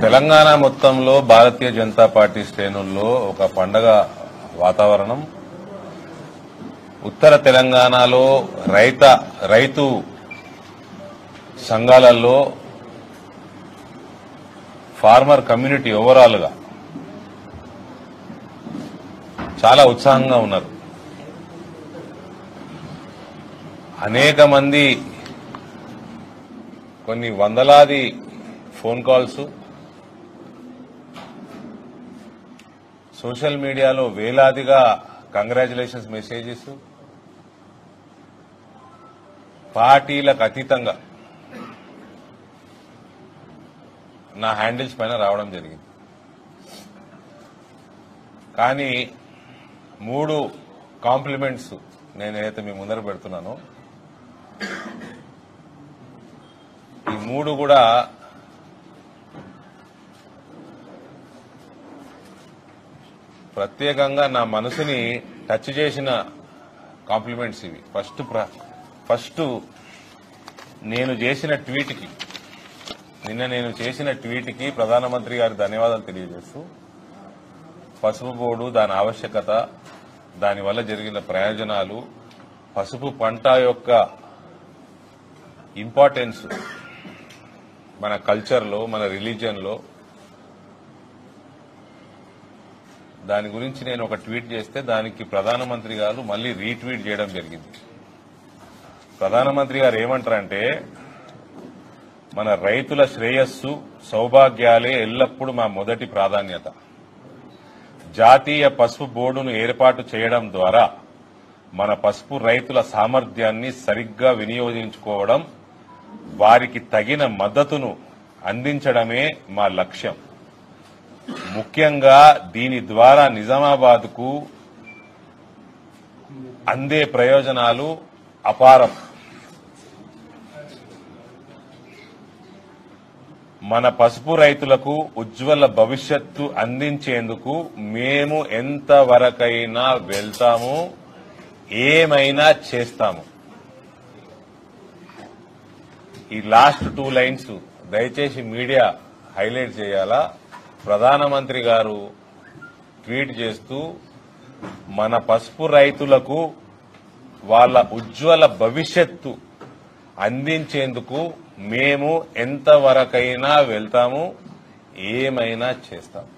తెలంగాణ మొత్తంలో భారతీయ జనతా పార్టీ శ్రేణుల్లో ఒక పండగ వాతావరణం ఉత్తర తెలంగాణలో రైత రైతు సంఘాలలో ఫార్మర్ కమ్యూనిటీ ఓవరాల్ గా చాలా ఉత్సాహంగా ఉన్నారు అనేక మంది కొన్ని వందలాది ఫోన్ కాల్స్ సోషల్ మీడియాలో వేలాదిగా కంగ్రాచులేషన్స్ మెసేజెస్ పార్టీలకు అతీతంగా నా హ్యాండిల్స్ పైన రావడం జరిగింది కానీ మూడు కాంప్లిమెంట్స్ నేను ఏదైతే మీ ముందర పెడుతున్నానో ఈ మూడు కూడా ప్రత్యేకంగా నా మనసుని టచ్ చేసిన కాంప్లిమెంట్స్ ఇవి ఫస్ట్ ప్ర- ఫస్ట్ నేను చేసిన ట్వీట్కి నిన్న నేను చేసిన ట్వీట్కి ప్రధానమంత్రి గారి ధన్యవాదాలు తెలియజేస్తూ పసుపు బోర్డు దాని ఆవశ్యకత దానివల్ల జరిగిన ప్రయోజనాలు పసుపు పంట యొక్క ఇంపార్టెన్స్ మన కల్చర్లో మన రిలీజియన్లో దాని గురించి నేను ఒక ట్వీట్ చేస్తే దానికి ప్రధానమంత్రి గారు మళ్ళీ రీట్వీట్ చేయడం జరిగింది ప్రధానమంత్రి గారు ఏమంటారంటే మన రైతుల శ్రేయస్సు సౌభాగ్యాలే ఎల్లప్పుడూ మా మొదటి ప్రాధాన్యత జాతీయ పసుపు బోర్డును ఏర్పాటు చేయడం ద్వారా మన పసుపు రైతుల సామర్థ్యాన్ని సరిగ్గా వినియోగించుకోవడం వారికి తగిన మద్దతును అందించడమే మా లక్ష్యం ముఖ్యంగా దీని ద్వారా నిజామాబాద్కు అందే ప్రయోజనాలు అపారం మన పసుపు రైతులకు ఉజ్వల భవిష్యత్తు అందించేందుకు మేము ఎంతవరకైనా వెళ్తాము ఏమైనా చేస్తాము ఈ లాస్ట్ టూ లైన్స్ దయచేసి మీడియా హైలైట్ చేయాలా ప్రధానమంత్రి గారు ట్వీట్ చేస్తూ మన పసుపు రైతులకు వాళ్ళ ఉజ్వల భవిష్యత్తు అందించేందుకు మేము ఎంతవరకైనా వెళ్తాము ఏమైనా చేస్తాం